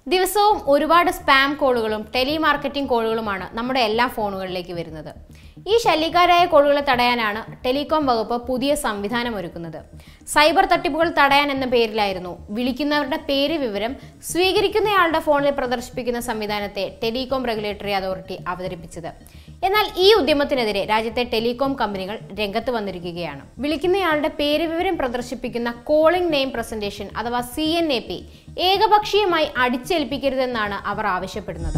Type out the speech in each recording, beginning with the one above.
ദിവസവും ഒരുപാട് spam കോളുകളും telemarketing കോളുകളുമാണ് നമ്മുടെ എല്ലാ ഫോണുകളിലേക്ക് വരുന്നത് ഈ ശല്യക്കാരായ കോളുകളെ തടയാനാണ് ടെലികോം വകുപ്പ് പുതിയ സംവിധാനം ഒരുക്കുന്നത് സൈബർ തട്ടിപ്പുകൾ തടയാൻ എന്ന പേരിലായിരുന്നു വിളിക്കുന്നവരുടെ പേര് വിവരം സ്വീകരിക്കുന്നയാളുടെ ഫോണിൽ പ്രദർശിപ്പിക്കുന്ന സംവിധാനത്തെ ടെലികോം റെഗുലേറ്ററി അതോറിറ്റി അവതരിപ്പിച്ചത് എന്നാൽ ഈ ഉദ്യമത്തിനെതിരെ രാജ്യത്തെ ടെലികോം കമ്പനികൾ രംഗത്ത് വന്നിരിക്കുകയാണ് വിളിക്കുന്നയാളുടെ പേര് വിവരം പ്രദർശിപ്പിക്കുന്ന കോളിംഗ് നെയിം പ്രസന്റേഷൻ അഥവാ സി എൻ എ പി ഏകപക്ഷീയമായി അടിച്ചേൽപ്പിക്കരുതെന്നാണ് അവർ ആവശ്യപ്പെടുന്നത്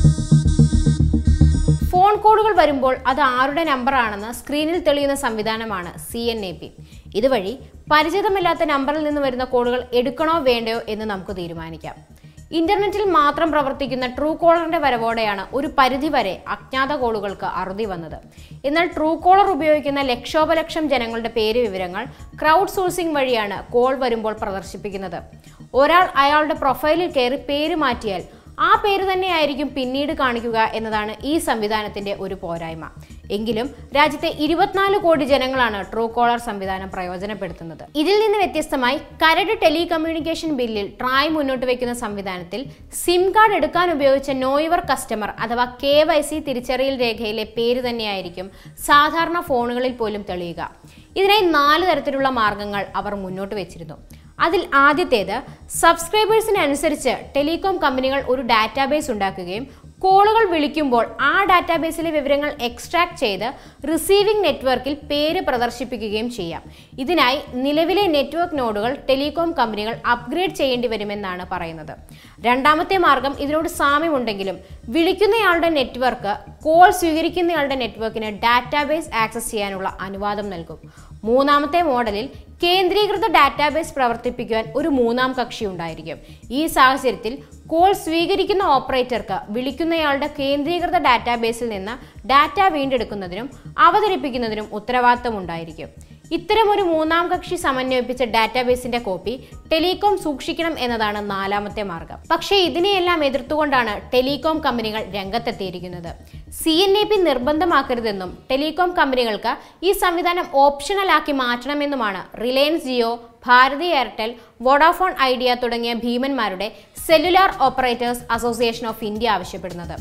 ഫോൺ കോളുകൾ വരുമ്പോൾ അത് ആരുടെ നമ്പറാണെന്ന് സ്ക്രീനിൽ തെളിയുന്ന സംവിധാനമാണ് സി എൻ എ പി ഇതുവഴി പരിചിതമില്ലാത്ത നമ്പറിൽ നിന്ന് വരുന്ന കോളുകൾ എടുക്കണോ വേണ്ടയോ എന്ന് നമുക്ക് തീരുമാനിക്കാം ഇന്റർനെറ്റിൽ മാത്രം പ്രവർത്തിക്കുന്ന ട്രൂ കോളറിന്റെ വരവോടെയാണ് ഒരു പരിധിവരെ അജ്ഞാത കോളുകൾക്ക് അറുതി വന്നത് എന്നാൽ ട്രൂ കോളർ ഉപയോഗിക്കുന്ന ലക്ഷോപലക്ഷം ജനങ്ങളുടെ പേര് വിവരങ്ങൾ ക്രൗഡ് സോഴ്സിംഗ് വഴിയാണ് കോൾ വരുമ്പോൾ പ്രദർശിപ്പിക്കുന്നത് ഒരാൾ അയാളുടെ പ്രൊഫൈലിൽ കയറി പേര് മാറ്റിയാൽ ആ പേര് തന്നെയായിരിക്കും പിന്നീട് കാണിക്കുക എന്നതാണ് ഈ സംവിധാനത്തിന്റെ ഒരു പോരായ്മ എങ്കിലും രാജ്യത്തെ ഇരുപത്തിനാല് കോടി ജനങ്ങളാണ് ട്രൂ കോളർ സംവിധാനം പ്രയോജനപ്പെടുത്തുന്നത് ഇതിൽ നിന്ന് വ്യത്യസ്തമായി കരട് ടെലികമ്മ്യൂണിക്കേഷൻ ബില്ലിൽ ട്രായ് മുന്നോട്ട് വയ്ക്കുന്ന സംവിധാനത്തിൽ സിം കാർഡ് എടുക്കാൻ ഉപയോഗിച്ച നോയുവർ കസ്റ്റമർ അഥവാ കെ വൈ സി തിരിച്ചറിയൽ രേഖയിലെ പേര് തന്നെയായിരിക്കും സാധാരണ ഫോണുകളിൽ പോലും തെളിയുക ഇതിനായി നാല് തരത്തിലുള്ള മാർഗങ്ങൾ അവർ മുന്നോട്ട് വെച്ചിരുന്നു അതിൽ ആദ്യത്തേത് സബ്സ്ക്രൈബേഴ്സിനനുസരിച്ച് ടെലികോം കമ്പനികൾ ഒരു ഡാറ്റാബേസ് ഉണ്ടാക്കുകയും കോളുകൾ വിളിക്കുമ്പോൾ ആ ഡാറ്റാബേസിലെ വിവരങ്ങൾ എക്സ്ട്രാക്ട് ചെയ്ത് റിസീവിംഗ് നെറ്റ്വർക്കിൽ പേര് പ്രദർശിപ്പിക്കുകയും ചെയ്യാം ഇതിനായി നിലവിലെ നെറ്റ്വർക്ക് നോഡുകൾ ടെലികോം കമ്പനികൾ അപ്ഗ്രേഡ് ചെയ്യേണ്ടി വരുമെന്നാണ് പറയുന്നത് രണ്ടാമത്തെ മാർഗം ഇതിനോട് സാമ്യമുണ്ടെങ്കിലും വിളിക്കുന്നയാളുടെ നെറ്റ്വർക്ക് കോൾ സ്വീകരിക്കുന്നയാളുടെ നെറ്റ്വർക്കിന് ഡാറ്റാബേസ് ആക്സസ് ചെയ്യാനുള്ള അനുവാദം നൽകും മൂന്നാമത്തെ മോഡലിൽ കേന്ദ്രീകൃത ഡാറ്റാബേസ് പ്രവർത്തിപ്പിക്കുവാൻ ഒരു മൂന്നാം കക്ഷി ഉണ്ടായിരിക്കും ഈ സാഹചര്യത്തിൽ കോൾ സ്വീകരിക്കുന്ന ഓപ്പറേറ്റർക്ക് വിളിക്കുന്നയാളുടെ കേന്ദ്രീകൃത ഡാറ്റാബേസിൽ നിന്ന് ഡാറ്റ വീണ്ടെടുക്കുന്നതിനും അവതരിപ്പിക്കുന്നതിനും ഉത്തരവാദിത്തം ഉണ്ടായിരിക്കും ഇത്തരമൊരു മൂന്നാം കക്ഷി സമന്വയിപ്പിച്ച ഡാറ്റാബേസിന്റെ കോപ്പി ടെലികോം സൂക്ഷിക്കണം എന്നതാണ് നാലാമത്തെ മാർഗം പക്ഷേ ഇതിനെയെല്ലാം എതിർത്തുകൊണ്ടാണ് ടെലികോം കമ്പനികൾ രംഗത്തെത്തിയിരിക്കുന്നത് സി എൻ എ പി നിർബന്ധമാക്കരുതെന്നും ടെലികോം കമ്പനികൾക്ക് ഈ സംവിധാനം ഓപ്ഷണലാക്കി മാറ്റണമെന്നുമാണ് Reliance Jio Bharti Airtel Vodafone Idea തുടങ്ങിയ ഭീമന്മാരുടെ cellular operators association of India ആവശ്യപ്പെടുന്നത്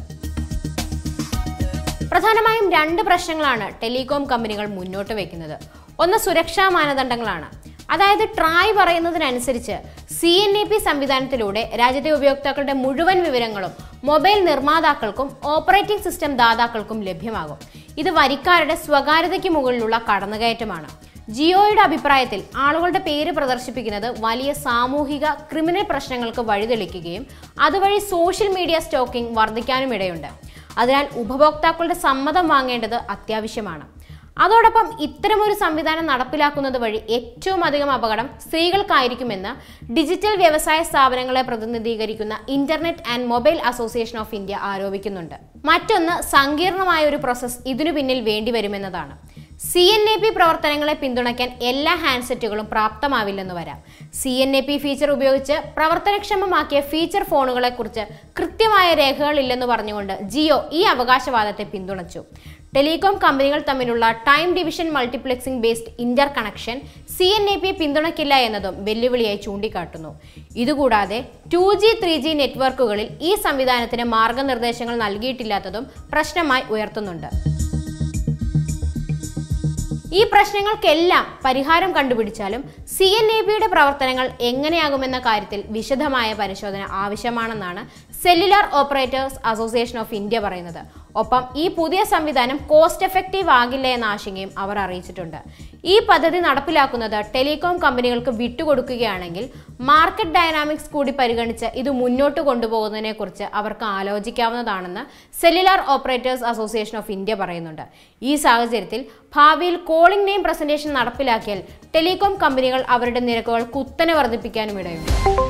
പ്രധാനമായും രണ്ട് പ്രശ്നങ്ങളാണ് ടെലികോം കമ്പനികൾ മുന്നോട്ട് വയ്ക്കുന്നത് ഒന്ന് സുരക്ഷാ മാനദണ്ഡങ്ങളാണ് അതായത് ട്രായ് പറയുന്നതിനനുസരിച്ച് സി എൻ എ പി സംവിധാനത്തിലൂടെ രാജ്യത്തെ ഉപയോക്താക്കളുടെ മുഴുവൻ വിവരങ്ങളും മൊബൈൽ നിർമ്മാതാക്കൾക്കും ഓപ്പറേറ്റിംഗ് സിസ്റ്റം ദാതാക്കൾക്കും ലഭ്യമാകും ഇത് വരിക്കാരുടെ സ്വകാര്യതയ്ക്ക് മുകളിലുള്ള കടന്നുകയറ്റമാണ് ജിയോയുടെ അഭിപ്രായത്തിൽ ആളുകളുടെ പേര് പ്രദർശിപ്പിക്കുന്നത് വലിയ സാമൂഹിക ക്രിമിനൽ പ്രശ്നങ്ങൾക്ക് വഴിതെളിക്കുകയും അതുവഴി സോഷ്യൽ മീഡിയ സ്റ്റോക്കിംഗ് വർദ്ധിക്കാനും ഇടയുണ്ട് അതിനാൽ ഉപഭോക്താക്കളുടെ സമ്മതം വാങ്ങേണ്ടത് അത്യാവശ്യമാണ് അതോടൊപ്പം ഇത്തരമൊരു സംവിധാനം നടപ്പിലാക്കുന്നത് വഴി ഏറ്റവും അധികം അപകടം സ്ത്രീകൾക്കായിരിക്കുമെന്ന് ഡിജിറ്റൽ വ്യവസായ സ്ഥാപനങ്ങളെ പ്രതിനിധീകരിക്കുന്ന internet and mobile association of India ആരോപിക്കുന്നുണ്ട് മറ്റൊന്ന് സങ്കീർണമായ ഒരു പ്രോസസ്സ് ഇതിനു പിന്നിൽ വേണ്ടിവരുമെന്നതാണ് സി എൻ എ പി പ്രവർത്തനങ്ങളെ പിന്തുണയ്ക്കാൻ എല്ലാ ഹാൻഡ്സെറ്റുകളും പ്രാപ്തമാവില്ലെന്ന് വരാം C N A P feature ഉപയോഗിച്ച് പ്രവർത്തനക്ഷമമാക്കിയ ഫീച്ചർ ഫോണുകളെക്കുറിച്ച് കൃത്യമായ രേഖകളില്ലെന്ന് പറഞ്ഞുകൊണ്ട് ജിയോ ഈ അവകാശവാദത്തെ പിന്തുണച്ചു ടെലികോം കമ്പനികൾ തമ്മിലുള്ള time division multiplexing based interconnection C N A P പിന്തുണയ്ക്കില്ല എന്നതും വെല്ലുവിളിയായി ചൂണ്ടിക്കാട്ടുന്നു ഇതുകൂടാതെ ടു ജി ത്രീ ജി നെറ്റ്വർക്കുകളിൽ ഈ സംവിധാനത്തിന് മാർഗനിർദ്ദേശങ്ങൾ നൽകിയിട്ടില്ലാത്തതും പ്രശ്നമായി ഉയർത്തുന്നുണ്ട് ഈ പ്രശ്നങ്ങൾക്കെല്ലാം പരിഹാരം കണ്ടുപിടിച്ചാലും സി എൻ എ ബിയുടെ പ്രവർത്തനങ്ങൾ എങ്ങനെയാകുമെന്ന കാര്യത്തിൽ വിശദമായ പരിശോധന ആവശ്യമാണെന്നാണ് cellular operators association of India പറയുന്നത് ഒപ്പം ഈ പുതിയ സംവിധാനം കോസ്റ്റ് എഫക്റ്റീവ് ആകില്ല എന്ന ആശങ്കയും അവർ അറിയിച്ചിട്ടുണ്ട് ഈ പദ്ധതി നടപ്പിലാക്കുന്നത് ടെലികോം കമ്പനികൾക്ക് വിട്ടുകൊടുക്കുകയാണെങ്കിൽ മാർക്കറ്റ് ഡൈനാമിക്സ് കൂടി പരിഗണിച്ച് ഇത് മുന്നോട്ട് കൊണ്ടുപോകുന്നതിനെ കുറിച്ച് അവർക്ക് ആലോചിക്കാവുന്നതാണെന്ന് cellular operators association of India പറയുന്നുണ്ട് ഈ സാഹചര്യത്തിൽ ഭാവിയിൽ കോളിംഗ് നെയിം പ്രസന്റേഷൻ നടപ്പിലാക്കിയാൽ ടെലികോം കമ്പനികൾ അവരുടെ നിരക്കുകൾ കുത്തനെ വർദ്ധിപ്പിക്കാനും ഇടയുണ്ട്